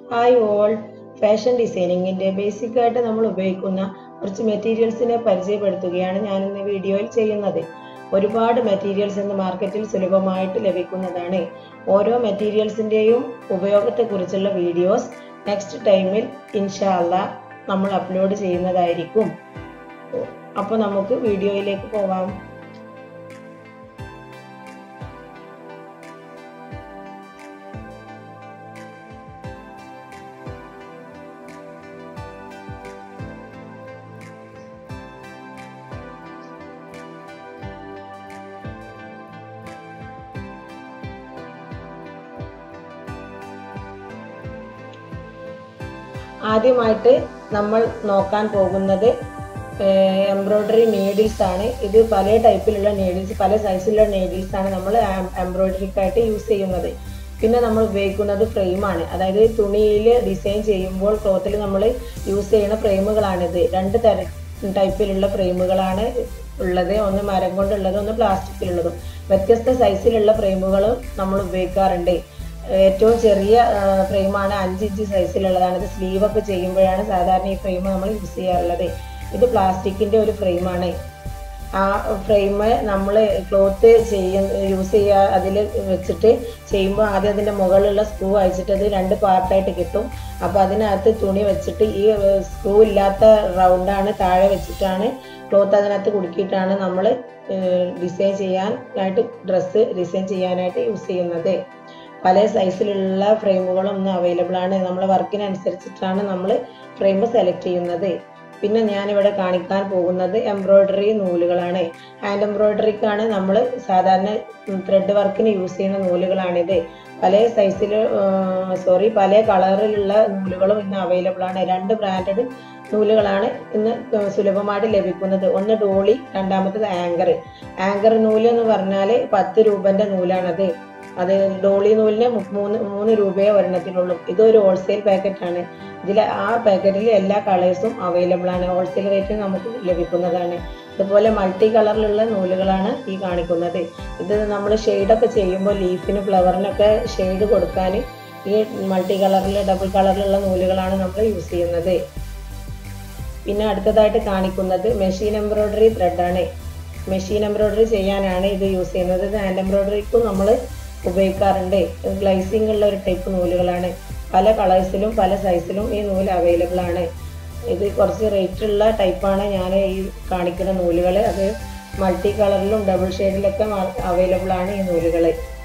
hi all fashion ഡിസൈനിങ്ങിന്റെ basic ആയിട്ട് നമ്മൾ ഉപയോഗിക്കുന്ന കുറച്ച് മെറ്റീരിയൽസിനെ പരിചയപ്പെടുത്തുകയാണ് ഞാൻ ഇന്ന് വീഡിയോയിൽ ചെയ്യുന്നത് ഒരുപാട് മെറ്റീരിയൽസ് ഇന്ന് മാർക്കറ്റിൽ സുലഭമായിട്ട് ലഭിക്കുന്നതാണ് ഓരോ മെറ്റീരിയൽസിന്റെയും ഉപയോഗത്തെക്കുറിച്ചുള്ള വീഡിയോസ് നെക്സ്റ്റ് ടൈമിൽ ഇൻഷാല്ല നമ്മൾ അപ്ലോഡ് ചെയ്യുന്നതായിരിക്കും അപ്പോൾ നമുക്ക് വീഡിയോയിലേക്ക് പോവാം ആദ്യമായിട്ട് നമ്മൾ നോക്കാൻ പോകുന്നത് എംബ്രോയ്ഡറി നീഡിൽസ് ആണ് ഇത് പല ടൈപ്പിലുള്ള നീഡിൽസ് പല സൈസിലുള്ള നീഡിൽസ് ആണ് നമ്മൾ എംബ്രോയ്ഡറിക്കായിട്ട് യൂസ് ചെയ്യുന്നത് പിന്നെ നമ്മൾ ഉപയോഗിക്കുന്നത് ഫ്രെയിമാണ് അതായത് തുണിയിൽ ഡിസൈൻ ചെയ്യുമ്പോൾ ക്ലോത്തിൽ നമ്മൾ യൂസ് ചെയ്യുന്ന ഫ്രെയിമുകളാണിത് രണ്ട് തര ടൈപ്പിലുള്ള ഫ്രെയിമുകളാണ് ഉള്ളത് ഒന്ന് മരം കൊണ്ടുള്ളത് ഒന്ന് പ്ലാസ്റ്റിക്കിലുള്ളതും വ്യത്യസ്ത സൈസിലുള്ള ഫ്രെയിമുകളും നമ്മൾ ഉപയോഗിക്കാറുണ്ട് ഏറ്റവും ചെറിയ ഫ്രെയിമാണ് അഞ്ച് ഇഞ്ച് സൈസിലുള്ളതാണ് ഇത് സ്ലീവ് ഒക്കെ ചെയ്യുമ്പോഴാണ് സാധാരണ ഈ ഫ്രെയിം നമ്മൾ യൂസ് ചെയ്യാറുള്ളത് ഇത് പ്ലാസ്റ്റിക്കിന്റെ ഒരു ഫ്രെയിമാണ് ആ ഫ്രെയിം നമ്മൾ ക്ലോത്ത് ചെയ്യ യൂസ് ചെയ്യുക അതിൽ വെച്ചിട്ട് ചെയ്യുമ്പോൾ ആദ്യം അതിൻ്റെ മുകളിലുള്ള സ്ക്രൂ അയച്ചിട്ട് അത് രണ്ട് പാർട്ടായിട്ട് കിട്ടും അപ്പോൾ അതിനകത്ത് തുണി വെച്ചിട്ട് ഈ സ്ക്രൂ ഇല്ലാത്ത റൗണ്ടാണ് താഴെ വെച്ചിട്ടാണ് ക്ലോത്ത് അതിനകത്ത് കുടുക്കിയിട്ടാണ് നമ്മൾ ഡിസൈൻ ചെയ്യാനായിട്ട് ഡ്രസ്സ് ഡിസൈൻ ചെയ്യാനായിട്ട് യൂസ് ചെയ്യുന്നത് പല സൈസിലുള്ള ഫ്രെയിമുകളും ഇന്ന് അവൈലബിൾ ആണ് നമ്മളെ വർക്കിനനുസരിച്ചിട്ടാണ് നമ്മൾ ഫ്രെയിം സെലക്ട് ചെയ്യുന്നത് പിന്നെ ഞാനിവിടെ കാണിക്കാൻ പോകുന്നത് എംബ്രോയ്ഡറി നൂലുകളാണ് ഹാൻഡ് എംബ്രോയ്ഡറിക്കാണ് നമ്മൾ സാധാരണ ത്രെഡ് വർക്കിന് യൂസ് ചെയ്യുന്ന നൂലുകളാണിത് പല സൈസിൽ സോറി പല കളറിലുള്ള നൂലുകളും ഇന്ന് അവൈലബിൾ ആണ് രണ്ട് ബ്രാൻഡഡ് നൂലുകളാണ് ഇന്ന് സുലഭമായിട്ട് ലഭിക്കുന്നത് ഒന്ന് ഡോളി രണ്ടാമത്തത് ആങ്കർ ആങ്കർ നൂല് എന്ന് പറഞ്ഞാൽ പത്ത് രൂപന്റെ നൂലാണത് അത് ഡോളി നൂലിന് മൂന്ന് മൂന്ന് രൂപയെ ഒരെണ്ണത്തിനുള്ളൂ ഇതൊരു ഹോൾസെയിൽ പാക്കറ്റ് ആണ് ഇതിൽ ആ പാക്കറ്റിൽ എല്ലാ കളേഴ്സും അവൈലബിൾ ആണ് ഹോൾസെയിൽ റേറ്റിൽ നമുക്ക് ലഭിക്കുന്നതാണ് ഇതുപോലെ മൾട്ടി കളറിലുള്ള നൂലുകളാണ് ഈ കാണിക്കുന്നത് ഇത് നമ്മൾ ഷെയ്ഡൊക്കെ ചെയ്യുമ്പോൾ ലീഫിന് ഫ്ലവറിനൊക്കെ ഷെയ്ഡ് കൊടുക്കാൻ ഈ മൾട്ടി കളറിൽ ഡബിൾ കളറിലുള്ള നൂലുകളാണ് നമ്മൾ യൂസ് ചെയ്യുന്നത് പിന്നെ അടുത്തതായിട്ട് കാണിക്കുന്നത് മെഷീൻ എംബ്രോയ്ഡറി ത്രെഡാണ് മെഷീൻ എംബ്രോയ്ഡറി ചെയ്യാനാണ് ഇത് യൂസ് ചെയ്യുന്നത് ഇത് ഹാൻഡ് എംബ്രോയ്ഡറിക്കും നമ്മൾ ഉപയോഗിക്കാറുണ്ട് ഗ്ലൈസിംഗ് ഉള്ള ഒരു ടൈപ്പ് നൂലുകളാണ് പല കളേഴ്സിലും പല സൈസിലും ഈ നൂല് അവൈലബിൾ ആണ് ഇത് കുറച്ച് റേറ്റ് ഉള്ള ടൈപ്പാണ് ഞാൻ ഈ കാണിക്കുന്ന നൂലുകൾ അത് മൾട്ടി കളറിലും ഡബിൾ ഷെയ്ഡിലൊക്കെ അവൈലബിൾ ആണ് ഈ നൂലുകൾ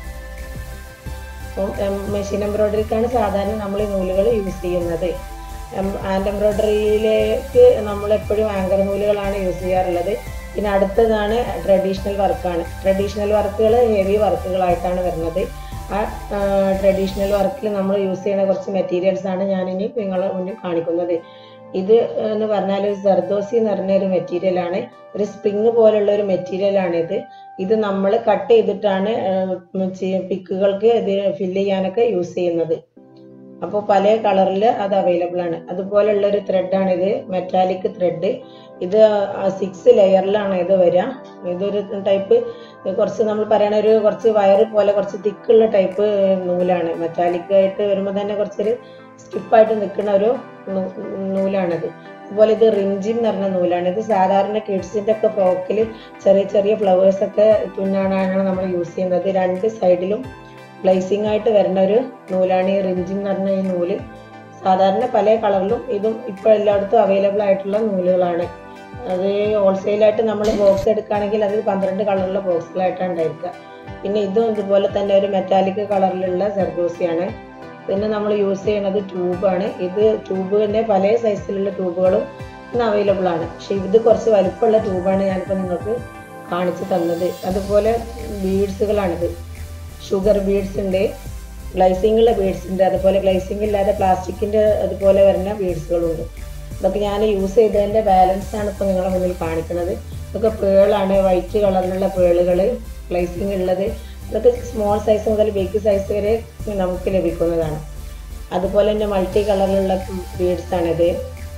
അപ്പം മെഷീൻ എംബ്രോയ്ഡറിക്കാണ് സാധാരണ നമ്മൾ ഈ നൂലുകൾ യൂസ് ചെയ്യുന്നത് ഹാൻഡ് എംബ്രോയ്ഡറിയിലേക്ക് നമ്മൾ എപ്പോഴും ആങ്കർ നൂലുകളാണ് യൂസ് ചെയ്യാറുള്ളത് പിന്നെ അടുത്തതാണ് ട്രഡീഷണൽ വർക്കാണ് ട്രഡീഷണൽ വർക്കുകൾ ഹെവി വർക്കുകളായിട്ടാണ് വരുന്നത് ആ ട്രഡീഷണൽ വർക്കിൽ നമ്മൾ യൂസ് ചെയ്യുന്ന കുറച്ച് മെറ്റീരിയൽസ് ആണ് ഞാനിനി നിങ്ങളെ മുന്നിൽ കാണിക്കുന്നത് ഇത് എന്ന് പറഞ്ഞാൽ ഒരു സർദോസി എന്ന് പറഞ്ഞ ഒരു മെറ്റീരിയൽ ആണ് ഒരു സ്പ്രിങ് പോലുള്ള ഒരു മെറ്റീരിയൽ ആണ് ഇത് ഇത് നമ്മൾ കട്ട് ചെയ്തിട്ടാണ് പിക്കുകൾക്ക് ഇത് ഫില്ല് ചെയ്യാനൊക്കെ യൂസ് ചെയ്യുന്നത് അപ്പോൾ പല കളറിൽ അത് അവൈലബിൾ ആണ് അതുപോലുള്ള ഒരു ത്രെഡാണ് ഇത് മെറ്റാലിക് ത്രെഡ് ഇത് സിക്സ് ലെയറിലാണ് ഇത് വരിക ഇതൊരു ടൈപ്പ് കുറച്ച് നമ്മൾ പറയണ ഒരു കുറച്ച് വയറ് പോലെ കുറച്ച് തിക്കുള്ള ടൈപ്പ് നൂലാണ് മെറ്റാലിക് ആയിട്ട് വരുമ്പോൾ തന്നെ കുറച്ചൊരു സ്റ്റിഫായിട്ട് നിൽക്കുന്ന ഒരു നൂലാണിത് അതുപോലെ ഇത് റിഞ്ചിൻ എന്ന് പറഞ്ഞ നൂലാണ് ഇത് സാധാരണ കിഡ്സിന്റെ ഒക്കെ ഫ്രോക്കിൽ ചെറിയ ചെറിയ ഫ്ലവേഴ്സ് ഒക്കെ തുന്നാനാണ് നമ്മൾ യൂസ് ചെയ്യുന്നത് രണ്ട് സൈഡിലും ഗ്ലൈസിംഗ് ആയിട്ട് വരുന്ന ഒരു നൂലാണ് ഈ റിഞ്ചിൻ എന്ന് പറഞ്ഞ ഈ നൂല് സാധാരണ പല കളറിലും ഇതും ഇപ്പോൾ എല്ലായിടത്തും അവൈലബിൾ ആയിട്ടുള്ള നൂലുകളാണ് അത് ഹോൾസെയിലായിട്ട് നമ്മൾ ബോക്സ് എടുക്കുകയാണെങ്കിൽ അത് പന്ത്രണ്ട് കളറിലുള്ള ബോക്സിലായിട്ടാണ് ഉണ്ടായിരിക്കുക പിന്നെ ഇതും ഇതുപോലെ തന്നെ ഒരു മെറ്റാലിക് കളറിലുള്ള സെർദോസിയാണ് പിന്നെ നമ്മൾ യൂസ് ചെയ്യുന്നത് ട്യൂബാണ് ഇത് ട്യൂബ് തന്നെ പല സൈസിലുള്ള ട്യൂബുകളും ഇന്ന് അവൈലബിൾ ആണ് പക്ഷെ ഇത് കുറച്ച് വലുപ്പമുള്ള ട്യൂബാണ് ഞാനിപ്പോൾ നിങ്ങൾക്ക് കാണിച്ചു തന്നത് അതുപോലെ ബീഡ്സുകളാണിത് ഷുഗർ ബീഡ്സ് ഉണ്ട് ഗ്ലൈസിംഗ് ഉള്ള ബീഡ്സ് ഉണ്ട് അതുപോലെ ഗ്ലൈസിംഗ് ഇല്ലാതെ പ്ലാസ്റ്റിക്കിന്റെ അതുപോലെ വരുന്ന ബീഡ്സുകളുണ്ട് ഇതൊക്കെ ഞാൻ യൂസ് ചെയ്തതിന്റെ ബാലൻസ് ആണ് ഇപ്പോൾ നിങ്ങളുടെ മുന്നിൽ കാണിക്കുന്നത് ഇതൊക്കെ പേളാണ് വൈറ്റ് കളറിലുള്ള പേളുകൾ ഗ്ലൈസിംഗ് ഉള്ളത് ഇതൊക്കെ സ്മോൾ സൈസ് മുതൽ ബിഗ് സൈസ് വരെ നമുക്ക് ലഭിക്കുന്നതാണ് അതുപോലെ തന്നെ മൾട്ടി കളറിലുള്ള ബീഡ്സ് ആണിത്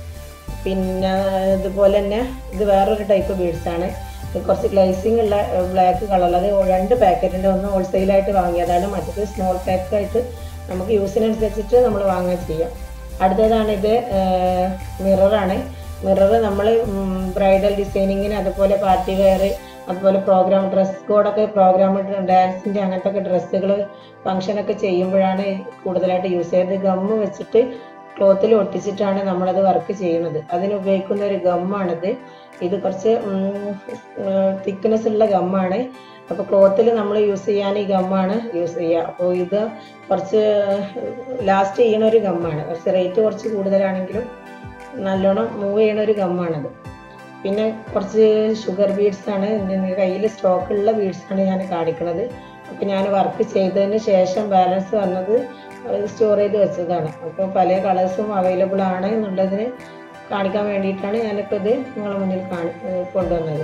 പിന്നെ ഇതുപോലെ തന്നെ ഇത് വേറൊരു ടൈപ്പ് ബീഡ്സ് ആണ് കുറച്ച് ഗ്ലൈസിംഗ് ഉള്ള ബ്ലാക്ക് കളർ അത് രണ്ട് പാക്കറ്റിൻ്റെ ഒന്ന് ഹോൾസെയിലായിട്ട് വാങ്ങിയതാണ് മറ്റേത് സ്മോൾ പാക്കായിട്ട് നമുക്ക് യൂസിനനുസരിച്ചിട്ട് നമ്മൾ വാങ്ങുക ചെയ്യാം അടുത്തതാണ് ഇത് മിററാണ് മിറർ നമ്മൾ ബ്രൈഡൽ ഡിസൈനിങ്ങിന് അതുപോലെ പാർട്ടി വെയർ അതുപോലെ പ്രോഗ്രാം ഡ്രസ് കോഡൊക്കെ പ്രോഗ്രാം ഡാൻസിൻ്റെ അങ്ങനത്തെ ഒക്കെ ഡ്രസ്സുകൾ ഫങ്ഷനൊക്കെ ചെയ്യുമ്പോഴാണ് കൂടുതലായിട്ട് യൂസ് ചെയ്യുന്നത് ഗമ്മ് വെച്ചിട്ട് ക്ലോത്തിൽ ഒട്ടിച്ചിട്ടാണ് നമ്മളത് വർക്ക് ചെയ്യുന്നത് അതിന് ഉപയോഗിക്കുന്ന ഒരു ഗമ്മാണിത് ഇത് കുറച്ച് തിക്നെസ് ഉള്ള ഗമ്മാണ് അപ്പോൾ ക്ലോത്തിൽ നമ്മൾ യൂസ് ചെയ്യാൻ ഈ ഗമ്മാണ് യൂസ് ചെയ്യുക അപ്പോൾ ഇത് കുറച്ച് ലാസ്റ്റ് ചെയ്യണ ഒരു ഗമ്മാണ് കുറച്ച് റേറ്റ് കുറച്ച് കൂടുതലാണെങ്കിലും നല്ലോണം മൂവ് ചെയ്യണ ഒരു ഗമ്മാണത് പിന്നെ കുറച്ച് ഷുഗർ ബീഡ്സ് ആണ് കയ്യിൽ സ്റ്റോക്ക് ഉള്ള ബീഡ്സ് ആണ് ഞാൻ കാണിക്കുന്നത് അപ്പം ഞാൻ വർക്ക് ചെയ്തതിന് ശേഷം ബാലൻസ് വന്നത് സ്റ്റോർ ചെയ്ത് വെച്ചതാണ് അപ്പോൾ പല കളേഴ്സും അവൈലബിൾ ആണ് എന്നുള്ളതിന് കാണിക്കാൻ വേണ്ടിയിട്ടാണ് ഞാനിപ്പോൾ ഇത് നിങ്ങളുടെ മുന്നിൽ കാണി കൊണ്ടുവന്നത്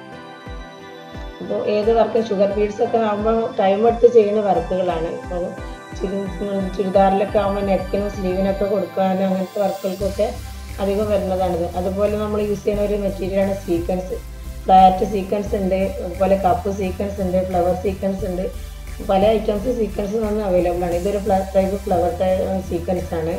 അപ്പോൾ ഏത് വർക്കും ഷുഗർ ബീഡ്സ് ഒക്കെ ആകുമ്പോൾ ടൈം എടുത്ത് ചെയ്യുന്ന വർക്കുകളാണ് ഇപ്പോൾ ചുരിദാറിലൊക്കെ ആകുമ്പോൾ നെക്കിനും സ്ലീവിനൊക്കെ കൊടുക്കാനും അങ്ങനത്തെ വർക്കുകൾക്കൊക്കെ അധികം വരുന്നതാണിത് അതുപോലെ നമ്മൾ യൂസ് ചെയ്യുന്ന ഒരു മെറ്റീരിയലാണ് സീക്വൻസ് ഫ്ലാറ്റ് സീക്വൻസ് ഉണ്ട് അതുപോലെ കപ്പ് സീക്വൻസ് ഉണ്ട് ഫ്ലവർ സീക്വൻസ് ഉണ്ട് പല ഐറ്റംസ് സീക്വൻസ് നമ്മൾ അവൈലബിൾ ആണ് ഇതൊരു ടൈപ്പ് ഫ്ലവർ സീക്വൻസ് ആണ്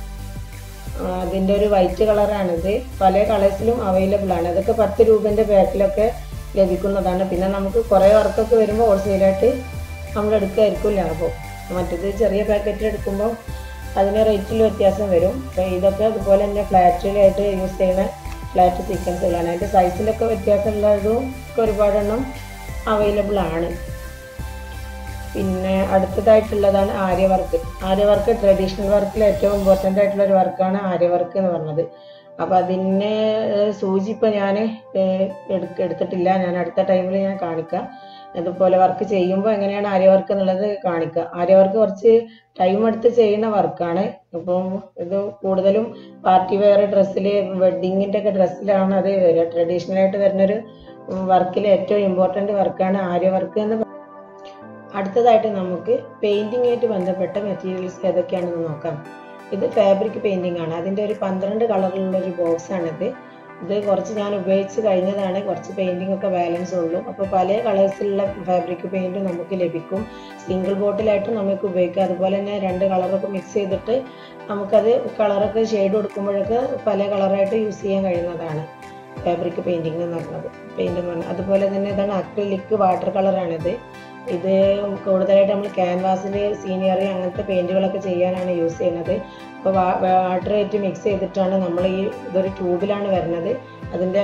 അതിൻ്റെ ഒരു വൈറ്റ് കളറാണിത് പല കളേഴ്സിലും അവൈലബിൾ ആണ് ഇതൊക്കെ പത്ത് രൂപൻ്റെ പാക്കിലൊക്കെ ലഭിക്കുന്നതാണ് പിന്നെ നമുക്ക് കുറേ വർക്കൊക്കെ വരുമ്പോൾ ഹോൾസെയിലായിട്ട് നമ്മൾ എടുക്കുമായിരിക്കും ലാഭം മറ്റത് ചെറിയ പാക്കറ്റിൽ എടുക്കുമ്പോൾ അതിന് റേറ്റിൽ വ്യത്യാസം വരും അപ്പോൾ ഇതൊക്കെ അതുപോലെ തന്നെ ഫ്ലാറ്റിലായിട്ട് യൂസ് ചെയ്യുന്ന ഫ്ലാറ്റ് സീക്വൻസുകളാണ് അതിൻ്റെ സൈസിലൊക്കെ വ്യത്യാസമുള്ളതും ഒക്കെ ഒരുപാടെണ്ണം അവൈലബിൾ ആണ് പിന്നെ അടുത്തതായിട്ടുള്ളതാണ് aari work aari work traditional വർക്കിൽ ഏറ്റവും ഇമ്പോർട്ടൻ്റ് ആയിട്ടുള്ള ഒരു വർക്കാണ് ആര്യ വർക്ക് എന്ന് പറഞ്ഞത് അപ്പോൾ അതിന് സൂചി ഇപ്പോൾ ഞാൻ എടുത്തിട്ടില്ല ഞാൻ അടുത്ത ടൈമിൽ ഞാൻ കാണിക്കാം അതുപോലെ വർക്ക് ചെയ്യുമ്പോൾ എങ്ങനെയാണ് ആര്യ വർക്ക് എന്നുള്ളത് കാണിക്കുക ആര്യ വർക്ക് കുറച്ച് ടൈം എടുത്ത് ചെയ്യുന്ന വർക്കാണ് അപ്പം ഇത് കൂടുതലും പാർട്ടി വെയർ ഡ്രസ്സിൽ വെഡ്ഡിങ്ങിൻ്റെ ഒക്കെ ഡ്രസ്സിലാണ് അത് വരിക ട്രഡീഷണൽ ആയിട്ട് വരുന്നൊരു വർക്കിൽ ഏറ്റവും ഇമ്പോർട്ടൻ്റ് വർക്കാണ് ആര്യ വർക്ക് എന്ന് അടുത്തതായിട്ട് നമുക്ക് പെയിന്റിംഗ് ആയിട്ട് ബന്ധപ്പെട്ട മെറ്റീരിയൽസ് ഏതൊക്കെയാണെന്ന് നോക്കാം ഇത് ഫാബ്രിക് പെയിന്റിംഗ് ആണ് അതിൻ്റെ ഒരു പന്ത്രണ്ട് കളറിലുള്ള ഒരു ബോക്സ് ആണിത് ഇത് കുറച്ച് ഞാൻ ഉപയോഗിച്ച് കഴിഞ്ഞതാണ് കുറച്ച് പെയിന്റിംഗ് ഒക്കെ ബാലൻസ് ഉള്ളൂ അപ്പോൾ പല കളേഴ്സിലുള്ള ഫാബ്രിക് പെയിന്റ് നമുക്ക് ലഭിക്കും സിംഗിൾ ബോട്ടിലായിട്ട് നമുക്ക് ഉപയോഗിക്കാം അതുപോലെ തന്നെ രണ്ട് കളറൊക്കെ മിക്സ് ചെയ്തിട്ട് നമുക്കത് കളറൊക്കെ ഷെയ്ഡ് കൊടുക്കുമ്പോഴൊക്കെ പല കളറായിട്ട് യൂസ് ചെയ്യാൻ കഴിയുന്നതാണ് ഫാബ്രിക് പെയിന്റിംഗ് എന്ന് പറയുന്നത് പെയിന്റ് എന്ന് പറഞ്ഞാൽ അതുപോലെ തന്നെ ഇതാണ് അക്രിലിക് വാട്ടർ കളറാണിത് ഇത് കൂടുതലായിട്ട് നമ്മൾ ക്യാൻവാസിൽ സീനിയറി അങ്ങനത്തെ പെയിന്റുകളൊക്കെ ചെയ്യാനാണ് യൂസ് ചെയ്യുന്നത് അപ്പോൾ വാട്ടർ ആയിട്ട് മിക്സ് ചെയ്തിട്ടാണ് നമ്മൾ ഈ ഇതൊരു ട്യൂബിലാണ് വരുന്നത് അതിൻ്റെ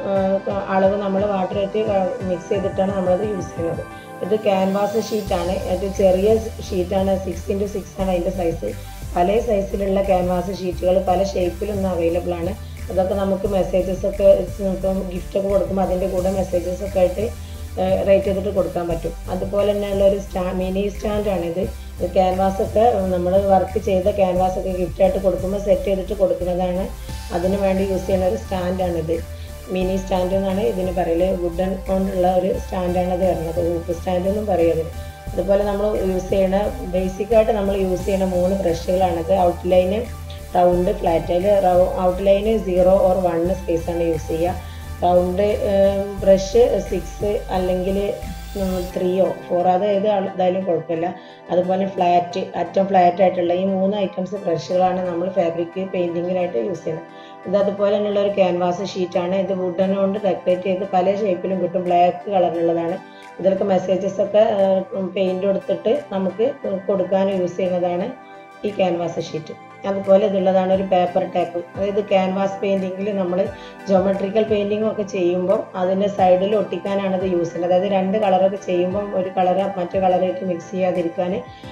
അളവ് നമ്മൾ വാട്ടർ ആയിട്ട് മിക്സ് ചെയ്തിട്ടാണ് നമ്മളത് യൂസ് ചെയ്യുന്നത് ഇത് ക്യാൻവാസ് ഷീറ്റാണ് അത് ചെറിയ ഷീറ്റാണ് സിക്സ് ഇൻറ്റു സിക്സ് ആണ് അതിൻ്റെ സൈസ് പല സൈസിലുള്ള ക്യാൻവാസ് ഷീറ്റുകൾ പല ഷേപ്പിലൊന്നും അവൈലബിൾ ആണ് അതൊക്കെ നമുക്ക് മെസ്സേജസ് ഒക്കെ ഇപ്പം ഗിഫ്റ്റ് ഒക്കെ കൊടുക്കുമ്പോൾ അതിൻ്റെ കൂടെ മെസ്സേജസ് ഒക്കെ ആയിട്ട് റേറ്റ് ചെയ്തിട്ട് കൊടുക്കാൻ പറ്റും അതുപോലെ തന്നെയുള്ള ഒരു സ്റ്റാ മിനി സ്റ്റാൻഡാണിത് ക്യാൻവാസ് ഒക്കെ നമ്മൾ വർക്ക് ചെയ്ത ക്യാൻവാസ് ഒക്കെ ഗിഫ്റ്റായിട്ട് കൊടുക്കുമ്പോൾ സെറ്റ് ചെയ്തിട്ട് കൊടുക്കുന്നതാണ് അതിന് വേണ്ടി യൂസ് ചെയ്യുന്ന ഒരു സ്റ്റാൻഡാണിത് മിനി സ്റ്റാൻഡ് എന്നാണ് ഇതിന് പറയല് വുഡൻ കൊണ്ടുള്ള ഒരു സ്റ്റാൻഡാണ് അത് വരുന്നത് ഊപ്പ് സ്റ്റാൻഡ് എന്നും പറയുന്നത് അതുപോലെ നമ്മൾ യൂസ് ചെയ്യണ ബേസിക്കായിട്ട് നമ്മൾ യൂസ് ചെയ്യുന്ന മൂന്ന് ബ്രഷുകളാണിത് ഔട്ട്ലൈന് റൗണ്ട് ഫ്ലാറ്റ് അതിൽ ഔട്ട്ലൈന് സീറോ ഓർ വൺ സ്പേസാണ് യൂസ് ചെയ്യുക റൗണ്ട് ബ്രഷ് സിക്സ് അല്ലെങ്കിൽ ത്രീയോ ഫോർ അത് ഏത് ഇതായാലും കുഴപ്പമില്ല അതുപോലെ ഫ്ലാറ്റ് അറ്റം ഫ്ലാറ്റ് ആയിട്ടുള്ള ഈ മൂന്ന് ഐറ്റംസ് ബ്രഷുകളാണ് നമ്മൾ ഫാബ്രിക് പെയിൻറ്റിങ്ങിനായിട്ട് യൂസ് ചെയ്യുന്നത് ഇത് അതുപോലെ തന്നെയുള്ള ഒരു ക്യാൻവാസ് ഷീറ്റാണ് ഇത് വുഡൻ കൊണ്ട് ഡെക്കറേറ്റ് ചെയ്ത് പല ഷേപ്പിലും കിട്ടും ബ്ലാക്ക് കളറിലുള്ളതാണ് ഇതിലൊക്കെ മെസ്സേജസ് ഒക്കെ പെയിന്റ് കൊടുത്തിട്ട് നമുക്ക് കൊടുക്കാൻ യൂസ് ചെയ്യുന്നതാണ് ഈ ക്യാൻവാസ് ഷീറ്റ് അതുപോലെ ഇതുള്ളതാണ് ഒരു പേപ്പർ ടാപ്പ് അതായത് ക്യാൻവാസ് പെയിന്റിങ്ങിൽ നമ്മൾ ജോമെട്രിക്കൽ പെയിന്റിംഗ് ഒക്കെ ചെയ്യുമ്പോൾ അതിൻ്റെ സൈഡിൽ ഒട്ടിക്കാനാണ് ഇത് യൂസ് ചെയ്യുന്നത് അതായത് രണ്ട് കളറൊക്കെ ചെയ്യുമ്പോൾ ഒരു കളർ മറ്റു കളറായിട്ട് മിക്സ് ചെയ്യാതിരിക്കാൻ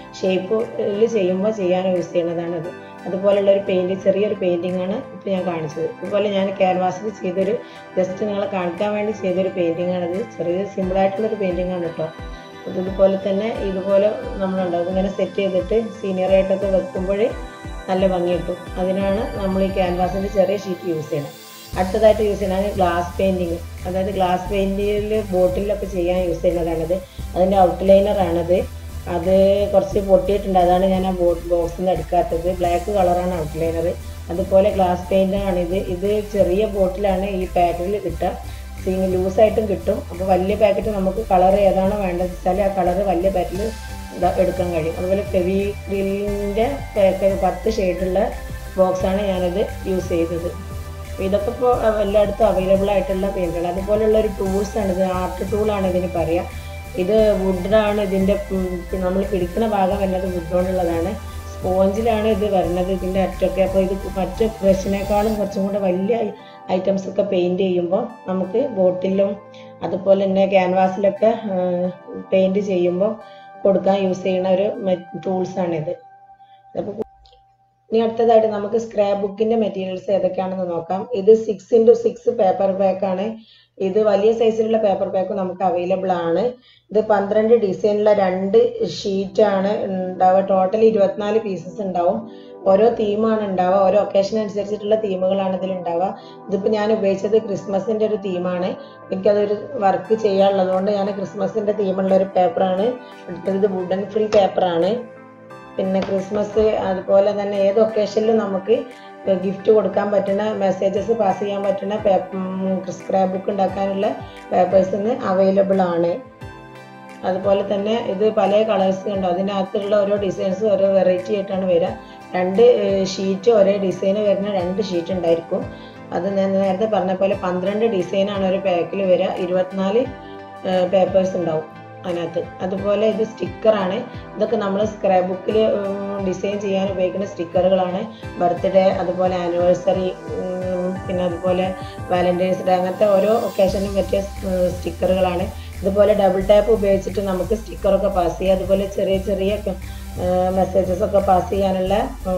ഷേപ്പിൽ ചെയ്യുമ്പോൾ ചെയ്യാൻ യൂസ് ചെയ്യുന്നതാണ് അത് അതുപോലുള്ള ഒരു പെയിന്റ് ചെറിയൊരു പെയിന്റിംഗ് ആണ് ഇപ്പോൾ ഞാൻ കാണിച്ചത് അതുപോലെ ഞാൻ ക്യാൻവാസിൽ ചെയ്തൊരു ജസ്റ്റ് നിങ്ങളെ കാണിക്കാൻ വേണ്ടി ചെയ്തൊരു പെയിന്റിംഗ് ആണിത് ചെറിയ സിമ്പിളായിട്ടുള്ളൊരു പെയിന്റിംഗ് ആണ് കേട്ടോ ഇതുപോലെ തന്നെ ഇതുപോലെ നമ്മളുണ്ടാവും ഇങ്ങനെ സെറ്റ് ചെയ്തിട്ട് സീനിയറായിട്ടൊക്കെ വെക്കുമ്പോൾ നല്ല ഭംഗി കിട്ടും അതിനാണ് നമ്മൾ ഈ ക്യാൻവാസിൻ്റെ ചെറിയ ഷീറ്റ് യൂസ് ചെയ്യണം അടുത്തതായിട്ട് യൂസ് ചെയ്യുന്നത് ഗ്ലാസ് പെയിൻറ്റിങ് അതായത് ഗ്ലാസ് പെയിൻറ്റിൽ ബോട്ടിലൊക്കെ ചെയ്യാൻ യൂസ് ചെയ്യുന്നതാണത് അതിൻ്റെ ഔട്ട്ലൈനറാണത് അത് കുറച്ച് പൊട്ടിയിട്ടുണ്ട് അതാണ് ഞാൻ ആ ബോ ബോക്സിൽ നിന്ന് എടുക്കാത്തത് ബ്ലാക്ക് കളറാണ് ഔട്ട്ലൈനർ അതുപോലെ ഗ്ലാസ് പെയിൻ്റാണ് ഇത് ഇത് ചെറിയ ബോട്ടിലാണ് ഈ പാക്കറ്റിൽ കിട്ടുക ലൂസായിട്ടും കിട്ടും അപ്പോൾ വലിയ പാക്കറ്റ് നമുക്ക് കളർ ഏതാണോ വേണ്ടത് വെച്ചാൽ ആ കളർ വലിയ പാക്കറ്റിൽ എടുക്കാൻ കഴിയും അതുപോലെ ഫെവിക്രിലിൻ്റെ പാക്ക് പത്ത് ഷെയ്ഡുള്ള ബോക്സാണ് ഞാനത് യൂസ് ചെയ്തത് അപ്പോൾ ഇതൊക്കെ ഇപ്പോൾ എല്ലായിടത്തും അവൈലബിൾ ആയിട്ടുള്ള പെയിൻറ്റുകൾ അതുപോലെയുള്ള ഒരു ടൂൾസാണ് ഇത് ആർട്ട് ടൂളാണ് ഇതിന് പറയുക ഇത് വുഡാണ് ഇതിൻ്റെ നമ്മൾ പിടിക്കുന്ന ഭാഗം വരുന്നത് വുഡ് കൊണ്ടുള്ളതാണ് സ്പോഞ്ചിലാണ് ഇത് വരുന്നത് ഇതിൻ്റെ അറ്റൊക്കെ അപ്പോൾ ഇത് മറ്റ് ബ്രഷിനേക്കാളും കുറച്ചും കൂടെ വലിയ ഐറ്റംസ് ഒക്കെ പെയിൻറ് ചെയ്യുമ്പോൾ നമുക്ക് ബോട്ടിലും അതുപോലെ തന്നെ ക്യാൻവാസിലൊക്കെ പെയിൻറ് ചെയ്യുമ്പോൾ കൊടുക്കാൻ യൂസ് ചെയ്യുന്ന ഒരു ടൂൾസാണിത് അപ്പോൾ ഇനി അടുത്തതായിട്ട് നമുക്ക് സ്ക്രാപ്പ് ബുക്കിന്റെ മെറ്റീരിയൽസ് ഏതൊക്കെയാണെന്ന് നോക്കാം ഇത് six into six paper back ആണ് ഇത് വലിയ സൈസിലുള്ള പേപ്പർ ബാക്ക് നമുക്ക് അവൈലബിൾ ആണ് ഇത് പന്ത്രണ്ട് ഡിസൈനുള്ള രണ്ട് ഷീറ്റ് ആണ് ഉണ്ടാവുക ടോട്ടൽ ഇരുപത്തിനാല് പീസസ് ഉണ്ടാവും ഓരോ തീമാണ് ഉണ്ടാവുക ഓരോ ഒക്കേഷൻ അനുസരിച്ചിട്ടുള്ള തീമുകളാണ് ഇതിൽ ഉണ്ടാവുക ഇതിപ്പോൾ ഞാൻ ഉപയോഗിച്ചത് ക്രിസ്മസിന്റെ ഒരു തീമാണ് എനിക്കതൊരു വർക്ക് ചെയ്യാനുള്ളത് കൊണ്ട് ഞാൻ ക്രിസ്മസിന്റെ തീമുള്ള ഒരു പേപ്പറാണ് എടുത്തത് ഇത് വുഡൻ ഫ്രീ പേപ്പറാണ് പിന്നെ ക്രിസ്മസ് അതുപോലെ തന്നെ ഏത് ഒക്കേഷനിലും നമുക്ക് ഗിഫ്റ്റ് കൊടുക്കാൻ പറ്റുന്ന മെസ്സേജസ് പാസ് ചെയ്യാൻ പറ്റുന്ന സ്ക്രാപ്പ് ബുക്ക് ഉണ്ടാക്കാനുള്ള പേപ്പേഴ്സ് ഇന്ന് അവൈലബിൾ ആണ് അതുപോലെ തന്നെ ഇത് പല കളേഴ്സ് ഉണ്ട് അതിനകത്തുള്ള ഓരോ ഡിസൈൻസ് ഓരോ വെറൈറ്റി ആയിട്ടാണ് വരിക രണ്ട് ഷീറ്റ് ഒരേ ഡിസൈൻ വരുന്ന രണ്ട് ഷീറ്റ് ഉണ്ടായിരിക്കും അത് ഞാൻ നേരത്തെ പറഞ്ഞ പോലെ പന്ത്രണ്ട് ഡിസൈനാണ് ഒരു പാക്കിൽ വരിക ഇരുപത്തിനാല് പേപ്പേഴ്സ് ഉണ്ടാവും അതിനകത്ത് അതുപോലെ ഇത് സ്റ്റിക്കറാണ് ഇതൊക്കെ നമ്മൾ സ്ക്രാപ്പ് ബുക്കിൽ ഡിസൈൻ ചെയ്യാൻ ഉപയോഗിക്കുന്ന സ്റ്റിക്കറുകളാണ് ബർത്ത്ഡേ അതുപോലെ ആനിവേഴ്സറി പിന്നെ അതുപോലെ വാലന്റൈൻസ് ഡേ അങ്ങനത്തെ ഓരോ ഒക്കേഷനും പറ്റിയ സ്റ്റിക്കറുകളാണ് ഇതുപോലെ ഡബിൾ ടാപ്പ് ഉപയോഗിച്ചിട്ട് നമുക്ക് സ്റ്റിക്കറൊക്കെ പാസ് ചെയ്യാം അതുപോലെ ചെറിയ ചെറിയ മെസ്സേജസ് ഒക്കെ പാസ് ചെയ്യാനുള്ള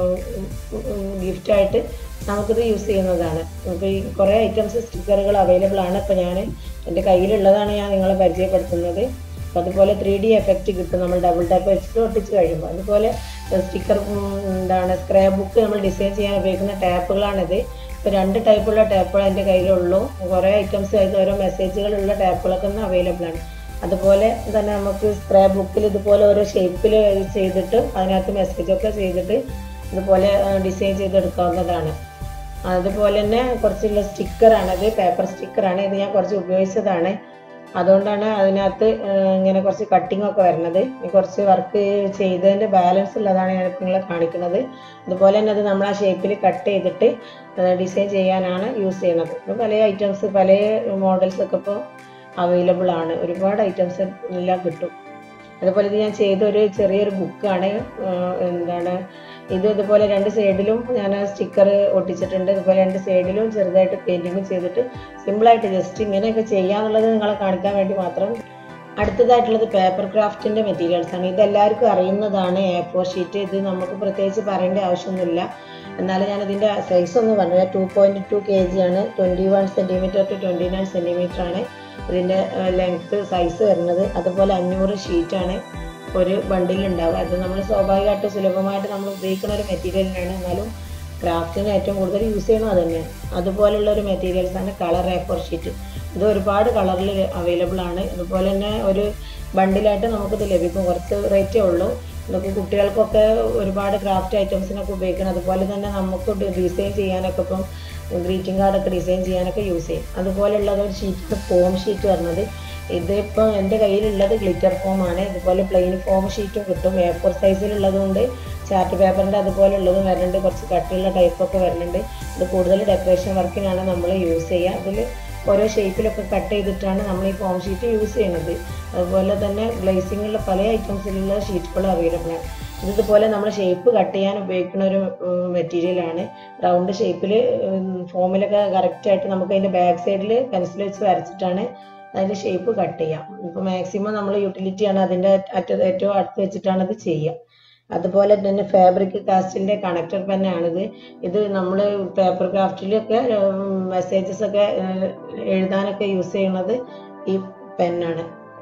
ഗിഫ്റ്റായിട്ട് നമുക്കിത് യൂസ് ചെയ്യുന്നതാണ് നമുക്ക് ഈ കുറേ ഐറ്റംസ് സ്റ്റിക്കറുകൾ അവൈലബിൾ ആണ് ഇപ്പോൾ ഞാൻ എൻ്റെ കയ്യിലുള്ളതാണ് ഞാൻ നിങ്ങളെ പരിചയപ്പെടുത്തുന്നത് അപ്പോൾ അതുപോലെ ത്രീ ഡി എഫക്റ്റ് കിട്ടും നമ്മൾ ഡബിൾ ടാപ്പ് വെച്ചിട്ട് ഒട്ടിച്ച് കഴിയുമ്പോൾ അതുപോലെ സ്റ്റിക്കർ എന്താണ് സ്ക്രാപ്പ് ബുക്ക് നമ്മൾ ഡിസൈൻ ചെയ്യാൻ ഉപയോഗിക്കുന്ന ടാപ്പുകളാണിത് ഇപ്പോൾ രണ്ട് ടൈപ്പുള്ള ടാപ്പുകൾ എൻ്റെ കയ്യിലുള്ളൂ കുറേ ഐറ്റംസ് ആയിട്ട് ഓരോ മെസ്സേജുകളുള്ള ടാപ്പുകളൊക്കെ ഒന്ന് അവൈലബിൾ ആണ് അതുപോലെ തന്നെ നമുക്ക് സ്ക്രാപ്പ് ബുക്കിൽ ഇതുപോലെ ഓരോ ഷേപ്പിൽ ചെയ്തിട്ട് അതിനകത്ത് മെസ്സേജൊക്കെ ചെയ്തിട്ട് ഇതുപോലെ ഡിസൈൻ ചെയ്തെടുക്കാവുന്നതാണ് അതുപോലെ തന്നെ കുറച്ചുള്ള സ്റ്റിക്കറാണത് പേപ്പർ സ്റ്റിക്കറാണ് ഇത് ഞാൻ കുറച്ച് ഉപയോഗിച്ചതാണ് അതുകൊണ്ടാണ് അതിനകത്ത് ഇങ്ങനെ കുറച്ച് കട്ടിംഗ് ഒക്കെ വരുന്നത് കുറച്ച് വർക്ക് ചെയ്തതിൻ്റെ ബാലൻസ് ഉള്ളതാണ് ഞാൻ നിങ്ങളെ കാണിക്കുന്നത് അതുപോലെ തന്നെ അത് നമ്മൾ ആ ഷേപ്പിൽ കട്ട് ചെയ്തിട്ട് ഡിസൈൻ ചെയ്യാനാണ് യൂസ് ചെയ്യുന്നത് പല ഐറ്റംസ് പല മോഡൽസ് ഒക്കെ ഇപ്പോൾ അവൈലബിൾ ആണ് ഒരുപാട് ഐറ്റംസ് എല്ലാം കിട്ടും അതുപോലെ ഇത് ഞാൻ ചെയ്ത ഒരു ചെറിയൊരു ബുക്കാണ് എന്താണ് ഇത് ഇതുപോലെ രണ്ട് സൈഡിലും ഞാൻ സ്റ്റിക്കർ ഒട്ടിച്ചിട്ടുണ്ട് ഇതുപോലെ രണ്ട് സൈഡിലും ചെറുതായിട്ട് പെയിൻറ്റിങ് ചെയ്തിട്ട് സിമ്പിളായിട്ട് ജസ്റ്റ് ഇങ്ങനെയൊക്കെ ചെയ്യാന്നുള്ളത് നിങ്ങളെ കാണിക്കാൻ വേണ്ടി മാത്രം അടുത്തതായിട്ടുള്ളത് പേപ്പർ ക്രാഫ്റ്റിൻ്റെ മെറ്റീരിയൽസ് ആണ് ഇത് എല്ലാവർക്കും അറിയുന്നതാണ് എ ഫോർ ഷീറ്റ് ഇത് നമുക്ക് പ്രത്യേകിച്ച് പറയേണ്ട ആവശ്യമൊന്നുമില്ല എന്നാലും ഞാൻ ഇതിൻ്റെ സൈസ് ഒന്ന് പറഞ്ഞത് two point two K G ആണ് twenty one centimetre two twenty nine centimetre ആണ് ഇതിൻ്റെ ലെങ്ത്ത് സൈസ് വരുന്നത് അതുപോലെ അഞ്ഞൂറ് ഷീറ്റാണ് ഒരു ബണ്ടിൽ ഉണ്ടാവുക അത് നമ്മൾ സ്വാഭാവികമായിട്ട് സുലഭമായിട്ട് നമ്മൾ ഉപയോഗിക്കുന്ന ഒരു മെറ്റീരിയലിനാണ് എന്നാലും ക്രാഫ്റ്റിന് ഏറ്റവും കൂടുതൽ യൂസ് ചെയ്യണം അത് തന്നെയാണ് അതുപോലുള്ള ഒരു മെറ്റീരിയൽസ് ആണ് കളർ എ ഫോർ ഷീറ്റ് ഇത് ഒരുപാട് കളറിൽ അവൈലബിൾ ആണ് അതുപോലെ തന്നെ ഒരു ബണ്ടിലായിട്ട് നമുക്കിത് ലഭിക്കും കുറച്ച് റേറ്റേ ഉള്ളൂ ഇതൊക്കെ കുട്ടികൾക്കൊക്കെ ഒരുപാട് ക്രാഫ്റ്റ് ഐറ്റംസിനൊക്കെ ഉപയോഗിക്കണം അതുപോലെ തന്നെ നമുക്ക് ഡിസൈൻ ചെയ്യാനൊക്കെ ഇപ്പം ഗ്രീറ്റിംഗ് കാർഡൊക്കെ ഡിസൈൻ ചെയ്യാനൊക്കെ യൂസ് ചെയ്യും അതുപോലെയുള്ളത് ഒരു ഷീറ്റ് ഫോം ഷീറ്റ് വരുന്നത് ഇതിപ്പോൾ എൻ്റെ കയ്യിലുള്ളത് ഗ്ലിറ്റർ ഫോം ആണ് ഇതുപോലെ പ്ലെയിൻ ഫോം ഷീറ്റും കിട്ടും എ ഫോർ സൈസിലുള്ളതുകൊണ്ട് ചാർട്ട് പേപ്പറിൻ്റെ അതുപോലെ ഉള്ളതും വരുന്നുണ്ട് കുറച്ച് കട്ടിയുള്ള ടൈപ്പൊക്കെ വരുന്നുണ്ട് ഇത് കൂടുതൽ ഡെക്കറേഷൻ വർക്കിനാണ് നമ്മൾ യൂസ് ചെയ്യുക അതിൽ ഓരോ ഷേപ്പിലൊക്കെ കട്ട് ചെയ്തിട്ടാണ് നമ്മൾ ഈ ഫോം ഷീറ്റ് യൂസ് ചെയ്യുന്നത് അതുപോലെ തന്നെ ഗ്ലേസിങ്ങുള്ള പല ഐറ്റംസിലുള്ള ഷീറ്റുകൾ അവൈലബിൾ ആണ് ഇതുപോലെ നമ്മൾ ഷേപ്പ് കട്ട് ചെയ്യാൻ ഉപയോഗിക്കുന്ന ഒരു മെറ്റീരിയലാണ് റൗണ്ട് ഷേപ്പിൽ ഫോമിലൊക്കെ കറക്റ്റായിട്ട് നമുക്ക് അതിൻ്റെ ബാക്ക് സൈഡിൽ പെൻസിൽ വെച്ച് വരച്ചിട്ടാണ് അതിൻ്റെ ഷേപ്പ് കട്ട് ചെയ്യാം ഇപ്പോൾ മാക്സിമം നമ്മൾ യൂട്ടിലിറ്റിയാണ് അതിൻ്റെ അറ്റ ഏറ്റവും അടുത്ത് വെച്ചിട്ടാണ് ഇത് ചെയ്യുക അതുപോലെ തന്നെ ഫാബ്രിക് കാസ്റ്റിൻ്റെ കണക്ടർ പെന്നാണിത് ഇത് നമ്മൾ പേപ്പർ ക്രാഫ്റ്റിലൊക്കെ മെസ്സേജസ് ഒക്കെ എഴുതാനൊക്കെ യൂസ് ചെയ്യുന്നത് ഈ പെന്നാണ്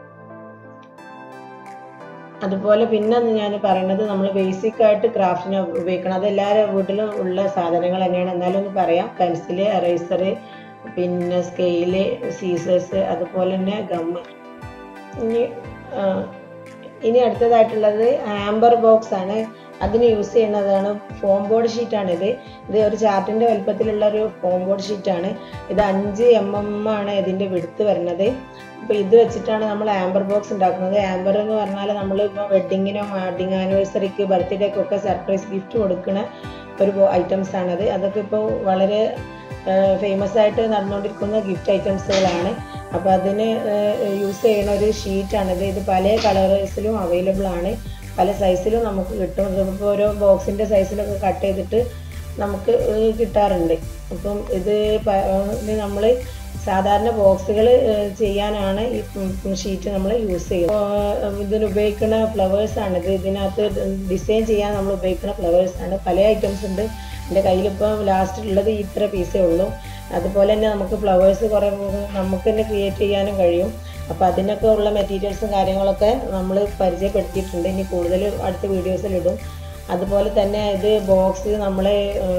അതുപോലെ പിന്നെ ഞാൻ പറയുന്നത് നമ്മൾ ബേസിക് ആയിട്ട് ക്രാഫ്റ്റിന് ഉപയോഗിക്കണം അത് എല്ലാവരും വീട്ടിലും ഉള്ള സാധനങ്ങൾ തന്നെയാണ് എന്നാലും ഒന്ന് പറയാം പെൻസില് എറേസർ പിന്നെ സ്കെയില് സീസേഴ്സ് അതുപോലെ തന്നെ ഗമ്മ് ഇനി ഇനി അടുത്തതായിട്ടുള്ളത് ആംബർ ബോക്സ് ആണ് അതിന് യൂസ് ചെയ്യുന്നതാണ് ഫോം ബോർഡ് ഷീറ്റാണ് ഇത് ഇത് ഒരു ചാർട്ടിന്റെ വലുപ്പത്തിലുള്ള ഒരു ഫോം ബോർഡ് ഷീറ്റാണ് ഇത് അഞ്ച് എം എം ആണ് ഇതിന്റെ വിടുത്ത് വരുന്നത് അപ്പൊ ഇത് വെച്ചിട്ടാണ് നമ്മൾ ആംബർ ബോക്സ് ഉണ്ടാക്കുന്നത് ആംബർ എന്ന് പറഞ്ഞാൽ നമ്മൾ ഇപ്പോൾ വെഡിങ്ങിനോ വെഡിങ് ആനിവേഴ്സറിക്ക് ബർത്ത്ഡേക്ക് ഒക്കെ സർപ്രൈസ് ഗിഫ്റ്റ് കൊടുക്കുന്ന ഒരു ഐറ്റംസ് ആണത് അതൊക്കെ ഇപ്പോൾ വളരെ ഫേമസ് ആയിട്ട് നടന്നുകൊണ്ടിരിക്കുന്ന ഗിഫ്റ്റ് ഐറ്റംസുകളാണ് അപ്പോൾ അതിന് യൂസ് ചെയ്യുന്ന ഒരു ഷീറ്റാണിത് ഇത് പല കളേഴ്സിലും അവൈലബിൾ ആണ് പല സൈസിലും നമുക്ക് കിട്ടും ഇതിപ്പോൾ ഓരോ ബോക്സിൻ്റെ സൈസിലൊക്കെ കട്ട് ചെയ്തിട്ട് നമുക്ക് ഏഹ് കിട്ടാറുണ്ട് അപ്പം ഇത് നമ്മൾ സാധാരണ ബോക്സുകൾ ചെയ്യാനാണ് ഈ ഷീറ്റ് നമ്മൾ യൂസ് ചെയ്യുന്നത് ഇതിന് ഉപയോഗിക്കുന്ന ഫ്ലവേഴ്സ് ആണ് ഇത് ഇതിനകത്ത് ഡിസൈൻ ചെയ്യാൻ നമ്മൾ ഉപയോഗിക്കുന്ന ഫ്ലവേഴ്സ് ആണ് പല ഐറ്റംസ് ഉണ്ട് എൻ്റെ കയ്യിലിപ്പോൾ ലാസ്റ്റ് ഉള്ളത് ഇത്ര പീസേ ഉള്ളൂ അതുപോലെ തന്നെ നമുക്ക് ഫ്ലവേഴ്സ് കുറേ നമുക്ക് തന്നെ ക്രിയേറ്റ് ചെയ്യാനും കഴിയും അപ്പോൾ അതിനൊക്കെ ഉള്ള മെറ്റീരിയൽസും കാര്യങ്ങളൊക്കെ നമ്മൾ പരിചയപ്പെടുത്തിയിട്ടുണ്ട് ഇനി കൂടുതൽ അടുത്ത വീഡിയോസിൽ ഇടും അതുപോലെ തന്നെ ഇത് ബോക്സ് നമ്മൾ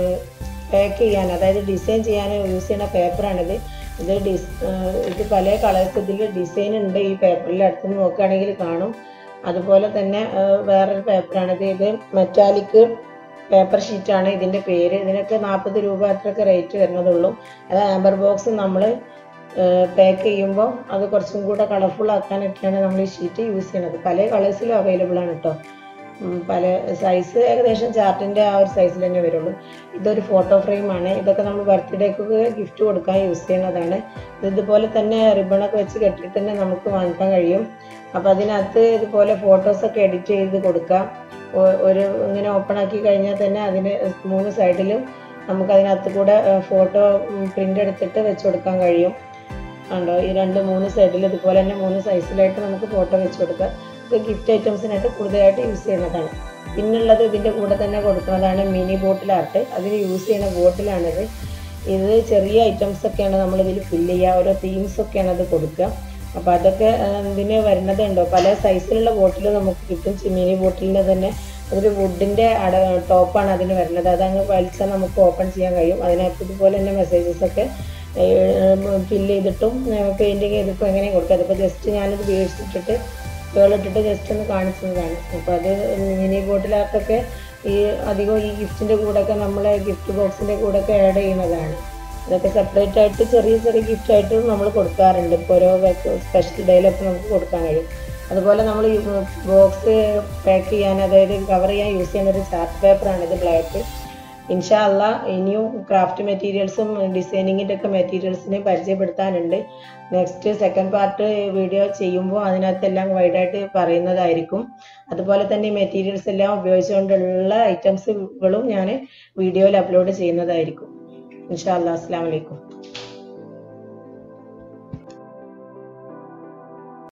പാക്ക് ചെയ്യാൻ അതായത് ഡിസൈൻ ചെയ്യാൻ യൂസ് ചെയ്യുന്ന പേപ്പറാണിത് ഇത് ഡിസ് ഇത് പല കളേഴ്സ് ഇതിൽ ഡിസൈൻ ഉണ്ട് ഈ പേപ്പറിൽ അടുത്ത് നോക്കുകയാണെങ്കിൽ കാണും അതുപോലെ തന്നെ വേറൊരു പേപ്പറാണിത് ഇത് മെറ്റാലിക് പേപ്പർ ഷീറ്റാണ് ഇതിൻ്റെ പേര് ഇതിനൊക്കെ നാൽപ്പത് രൂപ അത്രയൊക്കെ റേറ്റ് വരുന്നതുള്ളൂ അത് ആംബർ ബോക്സ് നമ്മൾ പാക്ക് ചെയ്യുമ്പോൾ അത് കുറച്ചും കൂടെ കളർഫുൾ ആക്കാനൊക്കെയാണ് നമ്മൾ ഈ ഷീറ്റ് യൂസ് ചെയ്യുന്നത് പല കളേഴ്സിലും അവൈലബിൾ ആണ് കേട്ടോ പല സൈസ് ഏകദേശം ചാർട്ടിൻ്റെ ആ ഒരു സൈസിൽ തന്നെ വരുള്ളൂ ഇതൊരു ഫോട്ടോ ഫ്രെയിമാണ് ഇതൊക്കെ നമ്മൾ ബർത്ത്ഡേക്കൊക്കെ ഗിഫ്റ്റ് കൊടുക്കാൻ യൂസ് ചെയ്യുന്നതാണ് ഇതുപോലെ തന്നെ റിബണൊക്കെ വെച്ച് കെട്ടിയിട്ട് തന്നെ നമുക്ക് വാങ്ങിക്കാൻ കഴിയും അപ്പോൾ അതിനകത്ത് ഇതുപോലെ ഫോട്ടോസൊക്കെ എഡിറ്റ് ചെയ്ത് കൊടുക്കാം ഒരു ഇങ്ങനെ ഓപ്പൺ ആക്കി കഴിഞ്ഞാൽ തന്നെ അതിന് മൂന്ന് സൈഡിലും നമുക്ക് അതിനകത്ത് കൂടെ ഫോട്ടോ പ്രിൻ്റ് എടുത്തിട്ട് വെച്ച് കൊടുക്കാൻ കഴിയും ഉണ്ടോ ഈ രണ്ട് മൂന്ന് സൈഡിൽ ഇതുപോലെ തന്നെ മൂന്ന് സൈസിലായിട്ട് നമുക്ക് ഫോട്ടോ വെച്ച് കൊടുക്കാം ഇത് ഗിഫ്റ്റ് ഐറ്റംസിനായിട്ട് കൂടുതലായിട്ട് യൂസ് ചെയ്യുന്നതാണ് പിന്നുള്ളത് ഇതിൻ്റെ കൂടെ തന്നെ കൊടുക്കുന്നതാണ് മിനി ബോട്ടിൽ ആർട്ട് അതിന് യൂസ് ചെയ്യുന്ന ബോട്ടിലാണിത് ഇത് ചെറിയ ഐറ്റംസ് ഒക്കെയാണ് നമ്മൾ ഇതിൽ ഫില്ല് ചെയ്യുക ഓരോ തീംസ് ഒക്കെയാണ് അത് കൊടുക്കുക അപ്പോൾ അതൊക്കെ ഇതിന് വരുന്നത് ഉണ്ടോ പല സൈസിലുള്ള ബോട്ടിൽ നമുക്ക് കിട്ടും മിനി ബോട്ടിലിന് തന്നെ അതൊരു വുഡിൻ്റെ അട ടോപ്പാണ് അതിന് വരുന്നത് അതങ്ങ് വലിച്ചാൽ നമുക്ക് ഓപ്പൺ ചെയ്യാൻ കഴിയും അതിനകത്ത് ഇതുപോലെ തന്നെ മെസ്സേജസ് ഒക്കെ ഫില്ല് ചെയ്തിട്ടും പെയിൻറ്റിങ് ചെയ്തിട്ടും എങ്ങനെ കൊടുക്കുക അതിപ്പോൾ ജസ്റ്റ് ഞാനത് വേടിച്ചിട്ടിട്ട് ഇട്ടിട്ട് ജസ്റ്റ് ഒന്ന് കാണിച്ചതാണ് അപ്പോൾ അത് മിനി ബോട്ടിലകത്തൊക്കെ ഈ അധികം ഈ ഗിഫ്റ്റിൻ്റെ കൂടെയൊക്കെ നമ്മളെ ഗിഫ്റ്റ് ബോക്സിൻ്റെ കൂടെയൊക്കെ ആഡ് ചെയ്യുന്നതാണ് ഇതൊക്കെ സെപ്പറേറ്റ് ആയിട്ട് ചെറിയ ചെറിയ ഗിഫ്റ്റ് ആയിട്ട് നമ്മൾ കൊടുക്കാറുണ്ട് ഇപ്പോൾ ഓരോ സ്പെഷ്യൽ ഡേയിലൊക്കെ നമുക്ക് കൊടുക്കാൻ കഴിയും അതുപോലെ നമ്മൾ ഈ ബോക്സ് പാക്ക് ചെയ്യാൻ അതായത് കവർ ചെയ്യാൻ യൂസ് ചെയ്യുന്ന ഒരു ചാർട്ട് പേപ്പറാണ് ഇത് ബ്ലാക്ക് ഇൻഷാ അല്ല ഇനിയും ക്രാഫ്റ്റ് മെറ്റീരിയൽസും ഡിസൈനിങ്ങിൻ്റെ ഒക്കെ മെറ്റീരിയൽസിനെ പരിചയപ്പെടുത്താനുണ്ട് നെക്സ്റ്റ് സെക്കൻഡ് പാർട്ട് വീഡിയോ ചെയ്യുമ്പോൾ അതിനകത്തെല്ലാം വൈഡായിട്ട് പറയുന്നതായിരിക്കും അതുപോലെ തന്നെ മെറ്റീരിയൽസ് എല്ലാം ഉപയോഗിച്ചുകൊണ്ടുള്ള ഐറ്റംസുകളും ഞാൻ വീഡിയോയിൽ അപ്ലോഡ് ചെയ്യുന്നതായിരിക്കും ഇൻഷാ അല്ലാ അസ്സാം വലൈക്കും